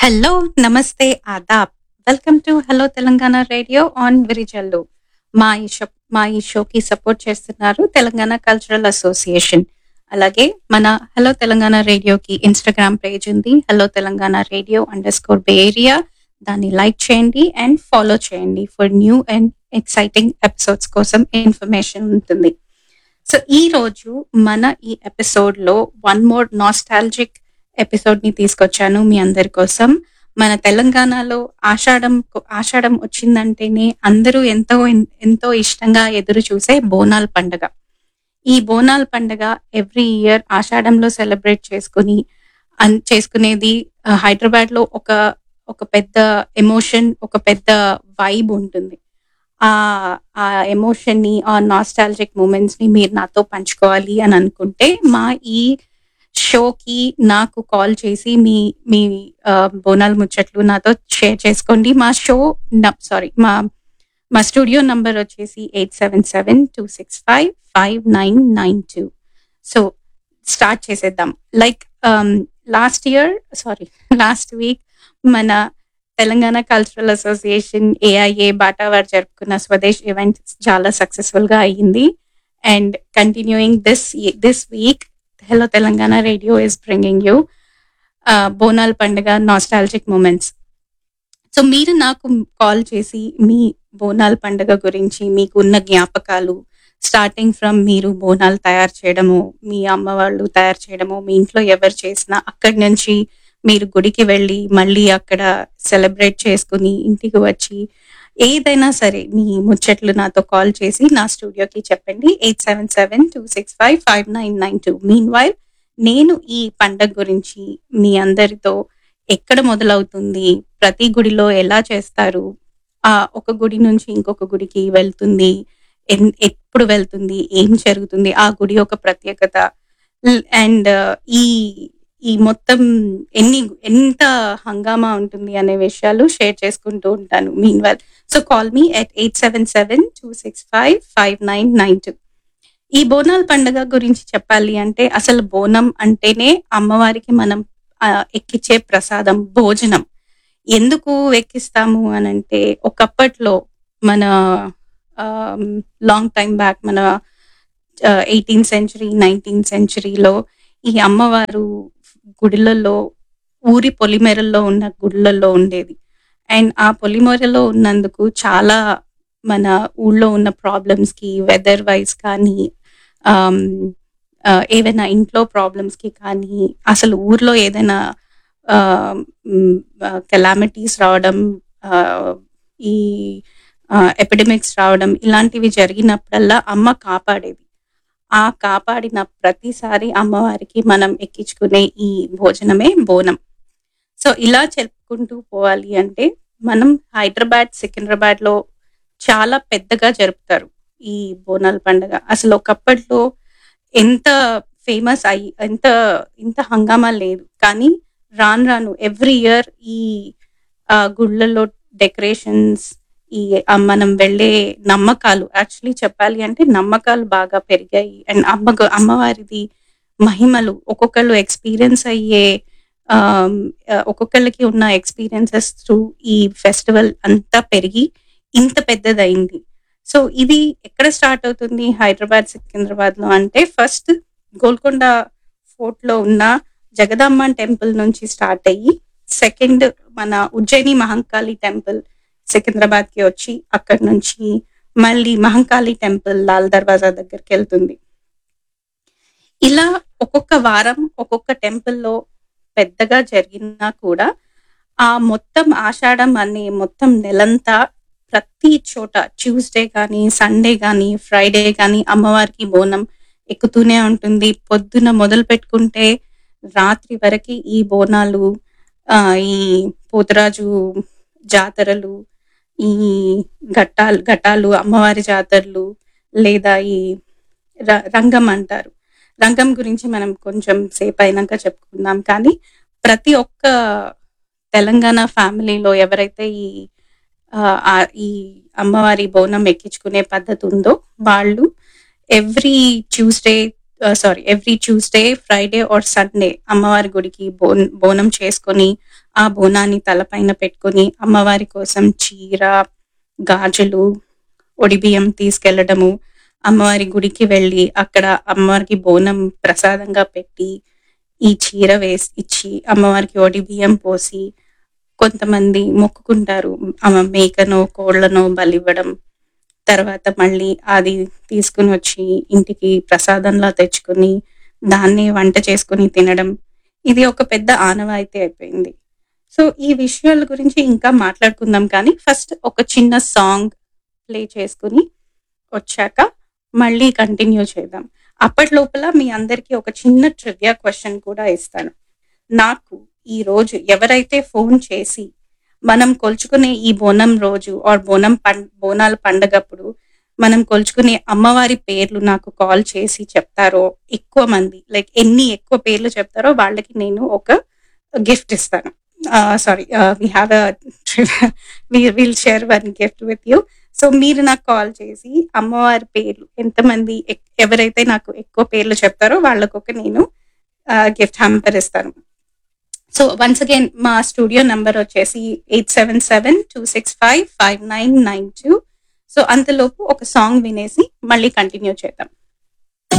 hello నమస్తే ఆదాబ్ welcome to hello Telangana radio on విరిజల్లు మా ఈ షో మా ఈ షోకి సపోర్ట్ చేస్తున్నారు తెలంగాణ కల్చరల్ అసోసియేషన్ అలాగే మన హలో తెలంగాణ రేడియోకి ఇన్స్టాగ్రామ్ పేజ్ ఉంది hello Telangana radio underscore bay area దాన్ని లైక్ చేయండి అండ్ ఫాలో చేయండి for new and exciting episodes కోసం ఇన్ఫర్మేషన్ ఉంటుంది సో ఈ రోజు మన ఈ ఎపిసోడ్ లో వన్ మోర్ నాస్టాలజిక్ ఎపిసోడ్ ని తీసుకొచ్చాను మీ అందరి కోసం మన తెలంగాణలో ఆషాఢం ఆషాఢం వచ్చిందంటేనే అందరూ ఎంతో ఎంతో ఇష్టంగా ఎదురు చూసే బోనాల్ పండగ ఈ బోనాల్ పండగ ఎవ్రీ ఇయర్ ఆషాఢంలో సెలబ్రేట్ చేసుకుని అన్- చేసుకునేది హైదరాబాద్ లో ఒక ఒక పెద్ద ఎమోషన్ ఒక పెద్ద వైబ్ ఉంటుంది ఆ ఆ ఎమోషన్ ని ఆ నాస్టాలజిక్ మూమెంట్స్ ని మీరు నాతో పంచుకోవాలి అని అనుకుంటే మా ఈ షోకి నాకు కాల్ చేసి మీ మీ ఆ, బోనాల్ ముచ్చట్లు నాతో షేర్ చేసుకోండి మా షో సారీ మా మా స్టూడియో నంబర్ వచ్చేసి eight seven seven two six five five nine nine two so start చేసేద్దాం like last year sorry last week మన Telangana cultural association AIA BATA వారు జరుపుకున్న స్వదేశ్ ఈవెంట్ చాలా సక్సెస్ఫుల్ గా అయ్యింది and continuing this this week hello Telangana radio is bringing you Bonal పండుగ nostalgic moments so మీరు నాకు కాల్ చేసి మీ బోనాల్ పండుగ గురించి మీకు ఉన్న జ్ఞాపకాలు స్టార్టింగ్ ఫ్రమ్ మీరు బోనాలు తయారు చేయడము మీ అమ్మ వాళ్ళు తయారు చేయడము మీ ఇంట్లో ఎవరు చేసినా అక్కడి నుంచి మీరు గుడికి వెళ్ళి మళ్ళీ అక్కడ సెలబ్రేట్ చేసుకుని ఇంటికి వచ్చి ఏదైనా సరే మీ ముచ్చట్లు నాతో కాల్ చేసి నా స్టూడియోకి చెప్పండి eight seven seven two six five five nine nine two meanwhile నేను ఈ పండగ గురించి మీ అందరితో ఎక్కడ మొదలవుతుంది ప్రతి గుడిలో ఎలా చేస్తారు ఆ ఒక గుడి నుంచి ఇంకొక గుడికి వెళ్తుంది ఎన్- ఎప్పుడు వెళ్తుంది ఏం జరుగుతుంది ఆ గుడి యొక్క ప్రత్యేకత అండ్ ఈ ఈ మొత్తం ఎన్ని ఎంత హంగామా ఉంటుంది అనే విషయాలు షేర్ చేసుకుంటూ ఉంటాను meanwhile so call me at eight seven seven two six five five nine nine two ఈ బోనాల పండుగ గురించి చెప్పాలి అంటే అసలు బోనం అంటేనే అమ్మవారికి మనం ఆ, ఎక్కిచ్చే ప్రసాదం భోజనం ఎందుకు ఎక్కిస్తాము అని అంటే ఒకప్పట్లో మన లాంగ్ టైం బ్యాక్ మన ఎయిటీన్త్ సెంచరీ నైన్టీన్త్ సెంచరీలో ఈ అమ్మవారు గుడిలలో ఊరి పొలిమేరల్లో ఉన్న గుడిలలో ఉండేది అండ్ ఆ పొలిమేరలో ఉన్నందుకు చాలా మన ఊళ్ళో ఉన్న ప్రాబ్లమ్స్ కి వెదర్ వైజ్ కానీ ఆమ్, ఆ, ఏవైనా ఇంట్లో ప్రాబ్లమ్స్ కి కానీ అసలు ఊర్లో ఏదైనా కెలామిటీస్ రావడం ఆ, ఈ ఎపిడమిక్స్ రావడం ఇలాంటివి జరిగినప్పుడల్లా అమ్మ కాపాడేది ఆ కాపాడిన ప్రతిసారి అమ్మవారికి మనం ఎక్కించుకునే ఈ భోజనమే బోనం సో ఇలా చెప్పుకుంటూ పోవాలి అంటే మనం హైదరాబాద్ సికింద్రాబాద్ లో చాలా పెద్దగా జరుపుతారు ఈ బోనాల పండుగ అసలు ఒకప్పట్లో ఎంత ఫేమస్ అయ్యి ఎంత ఇంత హంగామా లేదు కానీ రాను రాను ఎవ్రీ ఇయర్ ఈ ఆ, గుళ్ళల్లో డెకరేషన్స్ ఈ ఆ, మనం వెళ్ళే నమ్మకాలు యాక్చువల్లీ చెప్పాలి అంటే నమ్మకాలు బాగా పెరిగాయి అండ్ అమ్మ అమ్మవారిది మహిమలు ఒక్కొక్కళ్ళు ఎక్స్పీరియన్స్ అయ్యే ఆమ్, ఆ, ఒక్కొక్కళ్ళకి ఉన్న ఎక్స్పీరియన్సెస్ త్రూ ఈ ఫెస్టివల్ అంతా పెరిగి ఇంత పెద్దదైంది సో ఇది ఎక్కడ స్టార్ట్ అవుతుంది హైదరాబాద్ సికింద్రాబాద్ లో అంటే ఫస్ట్ గోల్కొండ ఫోర్ట్ లో ఉన్న జగదాంబ టెంపుల్ నుంచి స్టార్ట్ అయ్యి సెకండ్ మన ఉజ్జయిని మహంకాళి టెంపుల్ సికింద్రాబాద్ కి వచ్చి అక్కడ నుంచి మళ్ళీ మహంకాళి టెంపుల్ లాల్ దర్వాజా దగ్గరికి వెళ్తుంది ఇలా ఒక్కొక్క వారం ఒక్కొక్క టెంపుల్లో పెద్దగా జరిగినా కూడా ఆ మొత్తం ఆషాఢం అనే మొత్తం నెలంతా ప్రతి చోట ట్యూస్డే కానీ సండే కానీ ఫ్రైడే కానీ అమ్మవారికి బోనం ఎక్కుతూనే ఉంటుంది పొద్దున మొదలు పెట్టుకుంటే రాత్రి వరకు ఈ బోనాలు ఆ ఈ పోతరాజు జాతరలు ఈ ఘట్టాలు ఘటాలు అమ్మవారి జాతరలు లేదా ఈ ర- రంగం అంటారు రంగం గురించి మనం కొంచెం సేపు అయినాక చెప్పుకుందాం కానీ ప్రతి ఒక్క తెలంగాణ ఫ్యామిలీలో ఎవరైతే ఈ ఆ, ఆ, ఈ అమ్మవారి బోనం ఎక్కించుకునే పద్ధతి ఉందో వాళ్ళు every Tuesday sorry every Tuesday Friday or Sunday అమ్మవారి గుడికి బోన్ బోనం చేసుకొని ఆ బోనాన్ని తలపైన పెట్టుకొని అమ్మవారి కోసం చీర గాజులు ఒడిబియ్యం తీసుకెళ్లడము అమ్మవారి గుడికి వెళ్ళి అక్కడ అమ్మవారికి బోనం ప్రసాదంగా పెట్టి ఈ చీర వేసి ఇచ్చి అమ్మవారికి ఒడి బియ్యం పోసి కొంతమంది మొక్కుకుంటారు ఆమె మేకనో కోళ్లనో బలివ్వడం తర్వాత మళ్ళీ అది తీసుకుని వచ్చి ఇంటికి ప్రసాదంలా తెచ్చుకొని దాన్ని వంట చేసుకుని తినడం ఇది ఒక పెద్ద ఆనవాయితీ అయిపోయింది సో ఈ విషయాల గురించి ఇంకా మాట్లాడుకుందాం కానీ ఫస్ట్ ఒక చిన్న సాంగ్ ప్లే చేసుకుని వచ్చాక మళ్ళీ కంటిన్యూ చేద్దాం అప్పటి లోపల మీ అందరికీ ఒక చిన్న ట్రివియా క్వశ్చన్ కూడా ఇస్తాను నాకు ఈ రోజు ఎవరైతే ఫోన్ చేసి మనం కొలుచుకునే ఈ బోనం రోజు ఆర్ బోనం పం బోనాల పండగప్పుడు మనం కొలుచుకునే అమ్మవారి పేర్లు నాకు కాల్ చేసి చెప్తారో ఎక్కువ మంది లైక్ ఎన్ని ఎక్కువ పేర్లు చెప్తారో వాళ్ళకి నేను ఒక గిఫ్ట్ ఇస్తాను sorry we have will share one gift with you so మీరు నాకు కాల్ చేసి అమ్మవారి పేర్లు ఎంతమంది ఎక్- ఎవరైతే నాకు ఎక్కువ పేర్లు చెప్తారో వాళ్ళకు ఒక నేను గిఫ్ట్ హ్యాంపర్ ఇస్తాను సో వన్స్ అగైన్ మా స్టూడియో నంబర్ వచ్చేసి eight seven seven two six five five nine nine two so అంతలోపు ఒక సాంగ్ వినేసి మళ్ళీ కంటిన్యూ చేద్దాం